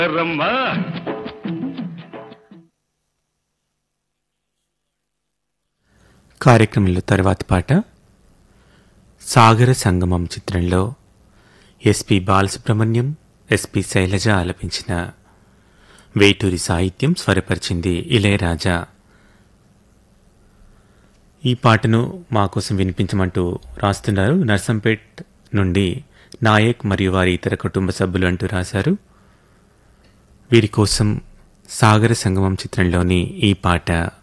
రమ్మా కార్యక్రమంలో తర్వాతి పాట సాగర సంగమం చిత్రంలో ఎస్పి బాలసుబ్రహ్మణ్యం ఎస్పి శైలజ ఆలపించిన వేటూరి సాహిత్యం స్వరపరిచింది ఇళయరాజా ఈ పాటను మా కోసం వినిపించమంటూ రాస్తున్నారు నర్సంపేట్ నుండి నాయక్ మరియు వారి ఇతర కుటుంబ సభ్యులు అంటూ రాశారు వీరి కోసం సాగర సంగమం చిత్రంలోని ఈ పాట